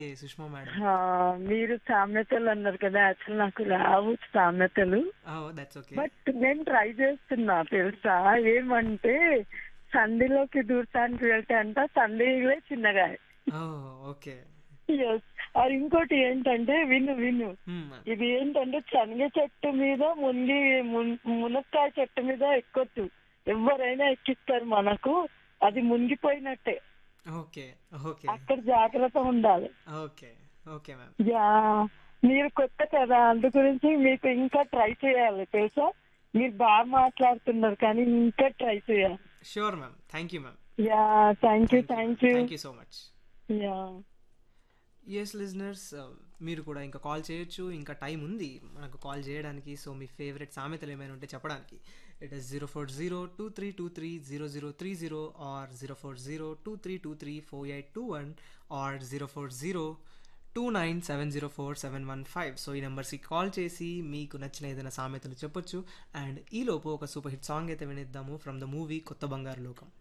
ఏ Sushma madam ఆ, మీరు సామెతలు అన్నారు కదా అసలు నాకు రావు సామెతలు దట్స్ ఓకే బట్ నేను ట్రై చేస్తున్నా తెలుసా ఏమంటే సంధిలోకి దూరటానికి వెళ్తే అంట సంధిలే చిన్నగా ఓకే ఎస్ అది ఇంకోటి ఏంటంటే విను విను ఇది ఏంటంటే శనగ చెట్టు మీద మునిగి మున్- మునక్కాయ చెట్టు మీద ఎక్కొద్దు ఎవరైనా ఎక్కిస్తారు మనకు అది మునిగిపోయినట్టే ఓకే ఓకే అక్కడ జాగ్రత్త ఉండాలి ఓకే ఓకే మ్యామ్ యా మీరు కొత్త కదా అందు గురించి మీకు ఇంకా ట్రై చేయాలి తెలుసా మీరు బాగా మాట్లాడుతున్నారు కానీ ఇంకా ట్రై చేయాలి sure ma'am thank you ma'am yeah thank you thank you thank you so much yeah yes listeners మీరు కూడా ఇంకా కాల్ చేయొచ్చు ఇంకా టైం ఉంది మనకు కాల్ చేయడానికి సో మీ ఫేవరెట్ సామెతలు ఏమైనా ఉంటే చెప్పడానికి it is zero four zero two three two three zero zero three zero or zero four zero two three two three four eight two one or zero four zero two nine seven zero four seven one five so ఈ నెంబర్స్కి call చేసి మీకు నచ్చిన ఏదైనా సామెతలు చెప్పొచ్చు and ఈలోపు ఒక సూపర్ హిట్ సాంగ్ అయితే వినిద్దాము ఫ్రమ్ ద మూవీ కొత్త బంగారు లోకం